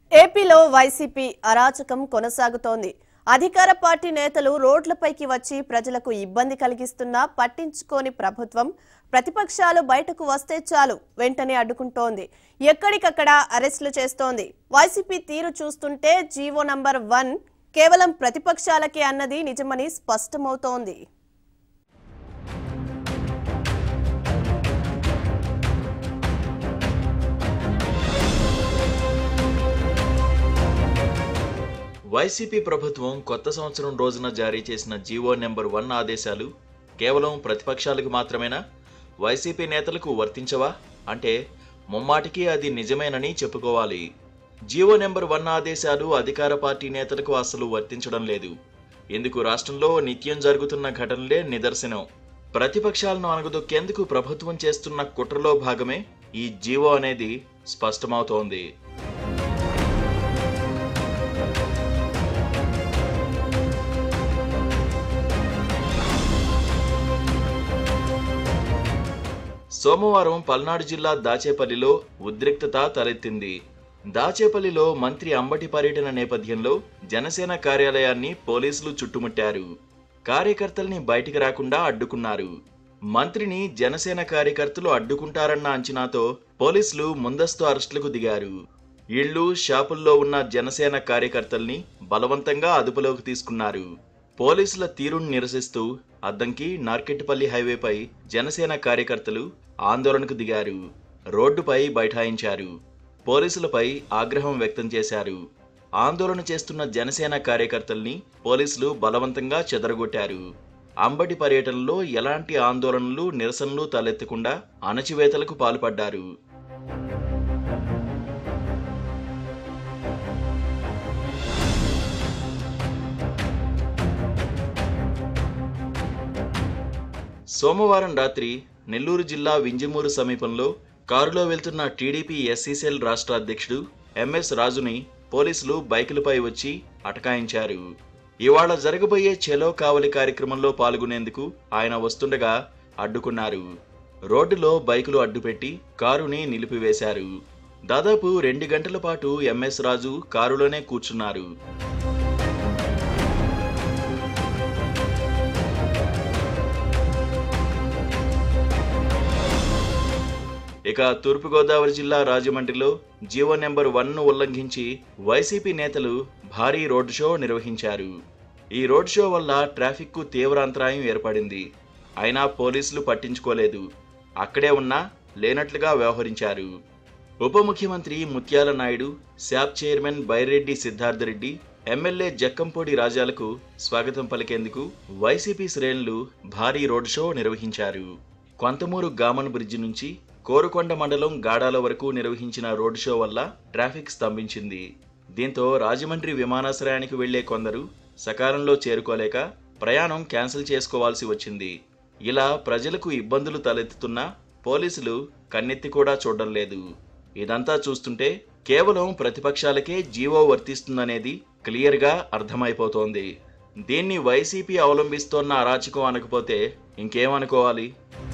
ఏపీలో వైసీపీ అరాచకం కొనసాగుతోంది అధికార పార్టీ నేతలు రోడ్లపైకి వచ్చి ప్రజలకు ఇబ్బంది కలిగిస్తున్నా పట్టించుకోని ప్రభుత్వం ప్రతిపక్షాలు బయటకు వస్తే చాలు వెంటనే అడ్డుకుంటోంది ఎక్కడికక్కడ అరెస్టులు చేస్తోంది వైసీపీ తీరు చూస్తుంటే జీవో నంబర్ వన్ కేవలం ప్రతిపక్షాలకే అన్నది నిజమని స్పష్టమవుతోంది వైసీపీ ప్రభుత్వం కొత్త సంవత్సరం రోజున జారీ చేసిన జీవో నెంబర్ వన్ ఆదేశాలు కేవలం ప్రతిపక్షాలకు మాత్రమేనా వైసీపీ నేతలకు వర్తించవా అంటే ముమ్మాటికి అది నిజమేనని చెప్పుకోవాలి జీవో నెంబర్ వన్ ఆదేశాలు అధికార పార్టీ నేతలకు అసలు వర్తించడం లేదు ఇందుకు రాష్ట్రంలో నిత్యం జరుగుతున్న ఘటనలే నిదర్శనం ప్రతిపక్షాలను అణగదొక్కేందుకు ప్రభుత్వం చేస్తున్న కుట్రలో భాగమే ఈ జీవో అనేది స్పష్టమవుతోంది సోమవారం పల్నాడు జిల్లా దాచేపల్లిలో ఉద్రిక్తత తలెత్తింది దాచేపల్లిలో మంత్రి అంబటి పర్యటన నేపథ్యంలో జనసేన కార్యాలయాన్ని పోలీసులు చుట్టుముట్టారు కార్యకర్తల్ని బయటికి రాకుండా అడ్డుకున్నారు మంత్రిని జనసేన కార్యకర్తలు అడ్డుకుంటారన్న అంచనాతో పోలీసులు ముందస్తు అరెస్టులకు దిగారు ఇళ్లు షాపుల్లో ఉన్న జనసేన కార్యకర్తల్ని బలవంతంగా అదుపులోకి తీసుకున్నారు పోలీసుల తీరును నిరసిస్తూ అద్దంకి నార్కెట్పల్లి హైవేపై జనసేన కార్యకర్తలు ఆందోళనకు దిగారు రోడ్డుపై బైఠాయించారు పోలీసులపై ఆగ్రహం వ్యక్తం చేశారు ఆందోళన చేస్తున్న జనసేన కార్యకర్తల్ని పోలీసులు బలవంతంగా చెదరగొట్టారు అంబటి పర్యటనలో ఎలాంటి ఆందోళనలు నిరసనలు తలెత్తకుండా అణచివేతలకు పాల్పడ్డారు సోమవారం రాత్రి నెల్లూరు జిల్లా వింజమూరు సమీపంలో కారులో వెళ్తున్న టీడీపీ ఎస్సీసెల్ రాష్ట్ర అధ్యక్షుడు ఎంఎస్ రాజుని పోలీసులు బైకులపై వచ్చి అటకాయించారు ఇవాళ జరగబోయే చెలో కావలి కార్యక్రమంలో పాల్గొనేందుకు ఆయన వస్తుండగా అడ్డుకున్నారు రోడ్డులో బైకులు అడ్డుపెట్టి కారుని నిలిపివేశారు దాదాపు రెండు గంటల పాటు ఎంఎస్ రాజు కారులోనే కూర్చున్నారు ఇక తూర్పుగోదావరి జిల్లా రాజమండ్రిలో జీవో నెంబర్ వన్ను ఉల్లంఘించి వైసీపీ నేతలు భారీ రోడ్ షో నిర్వహించారు ఈ రోడ్ షో వల్ల ట్రాఫిక్కు తీవ్ర అంతరాయం ఏర్పడింది అయినా పోలీసులు పట్టించుకోలేదు అక్కడే ఉన్నా లేనట్లుగా వ్యవహరించారు ఉప ముఖ్యమంత్రి ముత్యాల నాయుడు శాప్ చైర్మన్ బైరెడ్డి సిద్ధార్థరెడ్డి ఎమ్మెల్యే జక్కంపూడి రాజాలకు స్వాగతం పలికేందుకు వైసీపీ శ్రేణులు భారీ రోడ్ షో నిర్వహించారు కొంతమూరు గామన్ బ్రిడ్జి నుంచి కోరుకొండ మండలం గాడాల వరకు నిర్వహించిన రోడ్ షో వల్ల ట్రాఫిక్ స్తంభించింది దీంతో రాజమండ్రి విమానాశ్రయానికి వెళ్లే కొందరు సకాలంలో చేరుకోలేక ప్రయాణం క్యాన్సిల్ చేసుకోవాల్సి వచ్చింది ఇలా ప్రజలకు ఇబ్బందులు తలెత్తుతున్నా పోలీసులు కన్నెత్తి కూడా చూడడం లేదు ఇదంతా చూస్తుంటే కేవలం ప్రతిపక్షాలకే జీవో వర్తిస్తుందనేది క్లియర్గా అర్థమైపోతోంది దీన్ని వైసీపీ అవలంబిస్తోన్న అరాచకం అనకపోతే ఇంకేమనుకోవాలి